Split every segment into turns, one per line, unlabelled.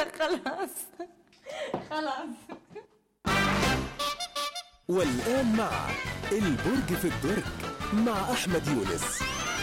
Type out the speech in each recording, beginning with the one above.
خلاص خلاص
والآن مع البرج في الدرج مع أحمد يونس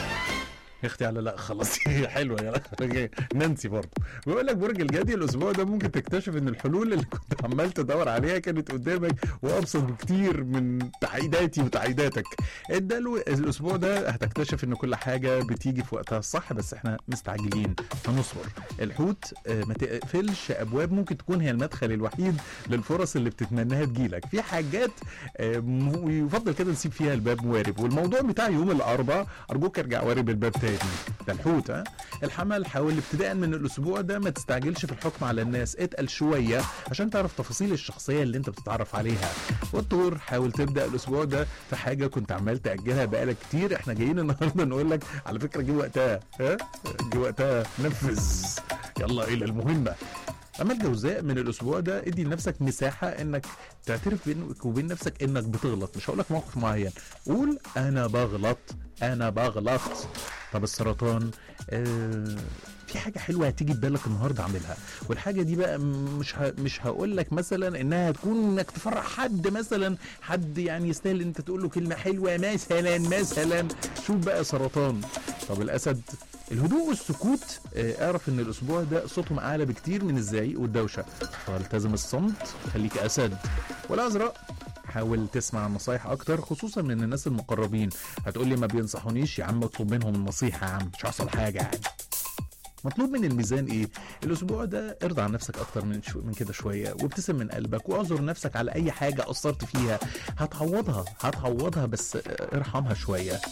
يا اختي على لا خلاص هي حلوه يا نانسي برضه بيقول لك برج الجدي الاسبوع ده ممكن تكتشف ان الحلول اللي كنت عمال تدور عليها كانت قدامك وابسط بكتير من تعقيداتي وتعقيداتك الدلو الاسبوع ده هتكتشف ان كل حاجه بتيجي في وقتها الصح بس احنا مستعجلين فنصبر الحوت آه، ما تقفلش ابواب ممكن تكون هي المدخل الوحيد للفرص اللي بتتمناها تجيلك في حاجات آه، م- يفضل كده نسيب فيها الباب موارب والموضوع بتاع يوم الاربعاء ارجوك ارجع وارب الباب تاني ده الحوت ها الحمل حاول ابتداء من الاسبوع ده ما تستعجلش في الحكم على الناس اتقل شويه عشان تعرف تفاصيل الشخصيه اللي انت بتتعرف عليها والطور حاول تبدا الاسبوع ده في حاجه كنت عمال تاجلها بقالك كتير احنا جايين النهارده نقول لك على فكره جه وقتها ها جه وقتها نفذ يلا الى المهمه اما الجوزاء من الاسبوع ده ادي لنفسك مساحه انك تعترف بينك وبين نفسك انك بتغلط مش هقول لك موقف معين قول انا بغلط انا بغلط طب السرطان آه في حاجه حلوه هتيجي في بالك النهارده اعملها والحاجه دي بقى مش ه... مش هقول لك مثلا انها هتكون انك تفرح حد مثلا حد يعني يستاهل انت تقول له كلمه حلوه مثلا مثلا شوف بقى سرطان طب الاسد الهدوء والسكوت آه، اعرف ان الاسبوع ده صوتهم اعلى بكتير من الزعيق والدوشه فالتزم الصمت خليك اسد والازرق حاول تسمع النصايح اكتر خصوصا من الناس المقربين هتقول لي ما بينصحونيش يا عم اطلب منهم النصيحه يا عم مش هيحصل حاجه يعني مطلوب من الميزان ايه؟ الاسبوع ده ارضى عن نفسك اكتر من شو من كده شويه وابتسم من قلبك واعذر نفسك على اي حاجه قصرت فيها هتعوضها هتعوضها بس ارحمها شويه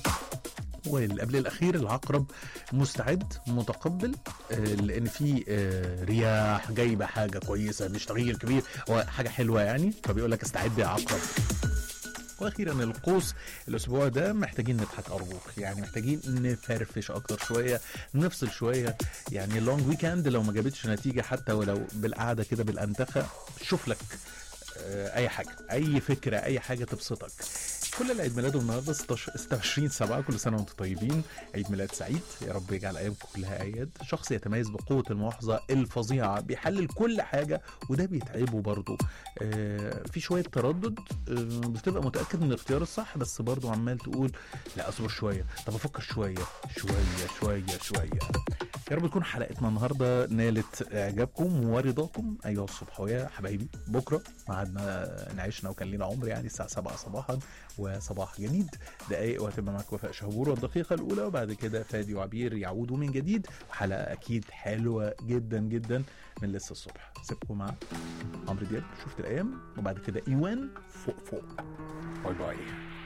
واللي قبل الاخير العقرب مستعد متقبل آه، لان في آه، رياح جايبه حاجه كويسه مش تغيير كبير هو حاجه حلوه يعني فبيقول لك استعد يا عقرب واخيرا القوس الاسبوع ده محتاجين نضحك ارجوك يعني محتاجين نفرفش اكتر شويه نفصل شويه يعني لونج ويكند لو ما جابتش نتيجه حتى ولو بالقعده كده بالانتخه شوف لك آه، اي حاجه اي فكره اي حاجه تبسطك كل اللي عيد ميلاده النهارده 16 26 7 كل سنه وانتم طيبين عيد ميلاد سعيد يا رب يجعل ايامكم كلها اعياد شخص يتميز بقوه الملاحظه الفظيعه بيحلل كل حاجه وده بيتعبه برضه آه في شويه تردد آه بتبقى متاكد من الاختيار الصح بس برضه عمال تقول لا اصبر شويه طب افكر شويه شويه شويه شويه يا رب تكون حلقتنا النهارده نالت اعجابكم ورضاكم ايها الصبحويه حبايبي بكره ميعادنا نعيشنا وكان لينا عمر يعني الساعه 7 صباحا وصباح جديد دقائق وهتبقى معاك وفاء شهبور والدقيقه الاولى وبعد كده فادي وعبير يعودوا من جديد وحلقه اكيد حلوه جدا جدا من لسه الصبح سيبكم مع عمرو دياب شفت الايام وبعد كده ايوان فوق فوق باي باي